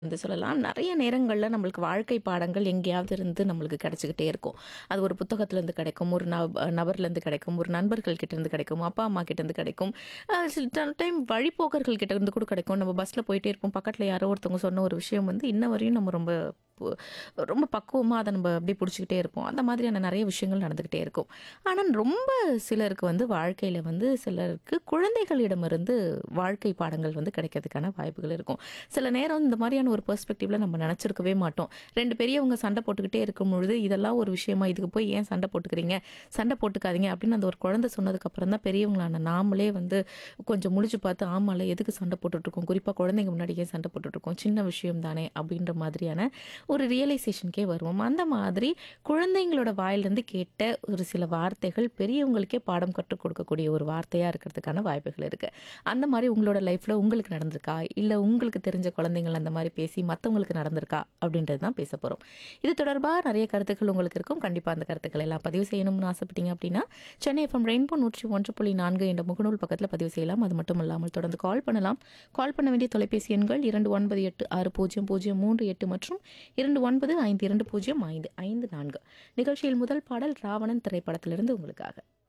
வந்து சொல்லலாம். நெறைய நேரங்கள்ல நம்மளுக்கு வாழ்க்கை பாடங்கள் எங்கேயாவது இருந்து நம்மளுக்கு கிடைச்சுக்கிட்டே இருக்கும். அது ஒரு புத்தகத்திலேருந்து கிடைக்கும், ஒரு நப நபர்லேருந்து கிடைக்கும், ஒரு நண்பர்கள் கிட்டேருந்து கிடைக்கும், அப்பா, அம்மா கிட்டேருந்து கிடைக்கும். அ சில டைம் வழிப்போக்கர்கள் கிட்ட இருந்து கூட கிடைக்கும். நம்ம பஸ்ல போயிட்டே இருப்போம். பக்கத்துல யாரோ ஒருத்தவங்க சொன்ன ஒரு விஷயம் வந்து இன்ன வரையும் நம்ம ரொம்ப பு ரொம்ப பக்குவமா அத நம்ம அப்படியே புடிச்சுக்கிட்டே இருப்போம். அந்த மாதிரியான நெறைய விஷயங்கள் நடந்துகிட்டே இருக்கும். ஆனா ரொம்ப சிலருக்கு வந்து வாழ்க்கையில வந்து சிலருக்கு குழந்தைகளிடமிருந்து வாழ்க்கை பாடங்கள் வந்து கிடைக்கிறதுக்கான வாய்ப்புகள் இருக்கும். சில நேரம் இந்த மாரியான ஒரு பெர்ஸ்பெக்டிவ்ல நம்ம நெனச்சிருக்கவே மாட்டோம். 2 பெரியவங்க சண்டை போட்டுக்கிட்டே இருக்கும்பொழுது, இதெல்லாம் ஒரு விஷயமா? இதுக்கு போய் ஏன் சண்டை போட்டுக்கிறீங்க? சண்டை போட்டுக்காதீங்க அப்படின்னு அந்த ஒரு குழந்தை சொன்னதுக்கப்புறம் தான் பெரியவங்களான நாமளே வந்து கொஞ்சம் முழிச்சு பார்த்து, ஆமால்ல எதுக்கு சண்டை போட்டுட்ருக்கோம்? குறிப்பா குழந்தைங்க முன்னாடி ஏன் சண்டை போட்டுட்ருக்கோம்? சின்ன விஷயம் தானே அப்படின்ற மாதிரியான ஒரு ரியலைசேஷனுக்கே வருவோம். அந்த மாதிரி குழந்தைங்களோட வாயிலிருந்து கேட்ட ஒரு சில வார்த்தைகள் பெரியவங்களுக்கே பாடம் கற்றுக் கொடுக்கக்கூடிய ஒரு வார்த்தையா இருக்கிறதுக்கான வாய்ப்புகள் இருக்கு. அந்த மாரி உங்களோட லைஃப்ல உங்களுக்கு நடந்திருக்கா? இல்ல உங்களுக்கு தெரிஞ்ச குழந்தைகள் அந்த மாரி பேசி மத்தவங்களுக்கு நடந்திருக்கா? அப்படின்றது தான் பேச போறோம். இது தொடர்பா நெறைய கருத்துக்கள் உங்களுக்கு இருக்கும். கண்டிப்பா அந்த கருத்துக்களை எல்லாம் பதிவு செய்யணும்னு ஆசைப்பட்டீங்க அப்படின்னா, சென்னை எஃப்எம் ரெயின்போ 101.4 என்ற முகநூல் பக்கத்துல பதிவு செய்யலாம். அது மட்டும் இல்லாமல் தொடர்ந்து கால் பண்ணலாம். கால் பண்ண வேண்டிய தொலைபேசி எண்கள் 29860038 மற்றும் 29520554. நிகழ்ச்சியில் முதல் பாடல் ராவணன் திரைப்படத்திலிருந்து உங்களுக்காக.